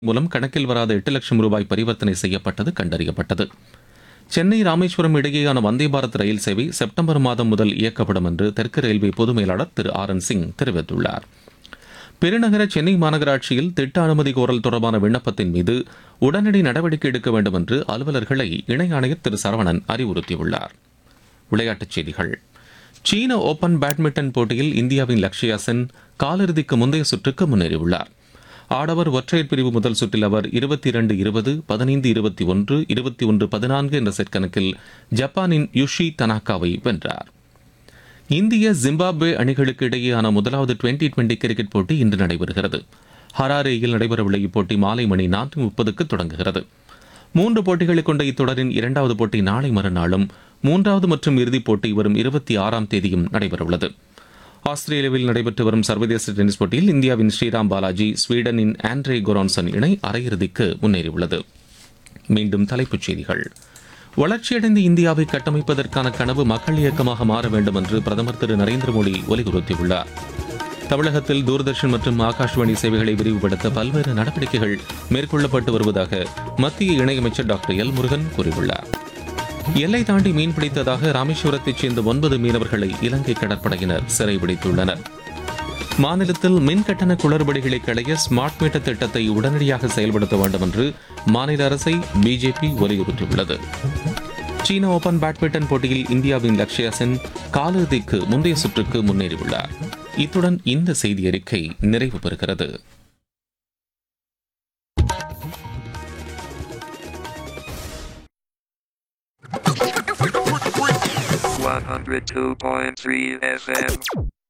மூலம் கணக்கில் வராத எட்டு லட்சம் ரூபாய் பரிவர்த்தனை செய்யப்பட்டது கண்டறியப்பட்டது சென்னை ராமேஸ்வரம் இடையேயான வந்தே பாரத் ரயில் சேவை செப்டம்பர் மாதம் முதல் இயக்கப்படும் என்று தெற்கு ரயில்வே பொது மேலாளர் திரு ஆர் என் சிங் தெரிவித்துள்ளார் பெருநகர சென்னை மாநகராட்சியில் திட்ட அனுமதி கோரல் தொடர்பான விண்ணப்பத்தின் மீது உடனடி நடவடிக்கை எடுக்க வேண்டும் என்று அலுவலர்களை இணை ஆணையர் திரு சரவணன் அறிவுறுத்தியுள்ளார் விளையாட்டுச் செய்திகள் சீன ஓபன் பேட்மிண்டன் போட்டியில் இந்தியாவின் லக்ஷயா சென் காலிறுதிக்கு முந்தைய சுற்றுக்கு முன்னேறியுள்ளார் ஆடவர் ஒற்றையர் பிரிவு முதல் சுற்றில் அவர் இருபத்தி இரண்டு இருபது பதினைந்து இருபத்தி ஒன்று இருபத்தி ஒன்று பதினான்கு என்ற செட் கணக்கில் ஜப்பானின் யுஷி தனாகாவை வென்றார் இந்திய ஜிம்பாப்வே அணிகளுக்கு இடையேயான முதலாவது டுவெண்டி டுவெண்டி கிரிக்கெட் போட்டி இன்று நடைபெறுகிறது ஹராரேயில் நடைபெறவுள்ள இப்போட்டி மாலை மணி நான்கு முப்பதுக்கு தொடங்குகிறது மூன்று போட்டிகளை கொண்ட இத்தொடரின் இரண்டாவது போட்டி நாளை மறுநாளும் மூன்றாவது மற்றும் இறுதிப் போட்டி வரும் இருபத்தி ஆறாம் தேதியும் நடைபெறவுள்ளது ஆஸ்திரேலியாவில் நடைபெற்று வரும் சர்வதேச டென்னிஸ் போட்டியில் இந்தியாவின் ஸ்ரீராம் பாலாஜி ஸ்வீடனின் ஆண்ட்ரே கொரான்சன் இணை அரையிறுதிக்கு முன்னேறியுள்ளது மீண்டும் தலைப்புச் செய்திகள் வளர்ச்சியடைந்த இந்தியாவை கட்டமைப்பதற்கான கனவு மக்கள் இயக்கமாக மாற வேண்டும் என்று பிரதமர் திரு நரேந்திர மோடி வலியுறுத்தியுள்ளார் தமிழகத்தில் தூர்தர்ஷன் மற்றும் ஆகாஷ்வாணி சேவைகளை விரிவுபடுத்த பல்வேறு நடவடிக்கைகள் மேற்கொள்ளப்பட்டு வருவதாக மத்திய இணையமைச்சர் டாக்டர் எல் முருகன் கூறியுள்ளார் எல்லை தாண்டி மீன் பிடித்ததாக ராமேஸ்வரத்தைச் சேர்ந்த ஒன்பது மீனவர்களை இலங்கை கடற்படையினர் சிறைபிடித்துள்ளனர் மாநிலத்தில் மின் கட்டண குளறுபடிகளை களைய ஸ்மார்ட் மீட்டர் திட்டத்தை உடனடியாக செயல்படுத்த வேண்டும் என்று மாநில அரசை பிஜேபி வலியுறுத்தியுள்ளது சீன ஓபன் பேட்மிண்டன் போட்டியில் இந்தியாவின் லக்ஷயா சென் காலிறுதிக்கு முந்தைய சுற்றுக்கு முன்னேறியுள்ளார் இத்துடன் இந்த செய்தி அறிக்கை நிறைவு பெறுகிறது One hundred two point three FM.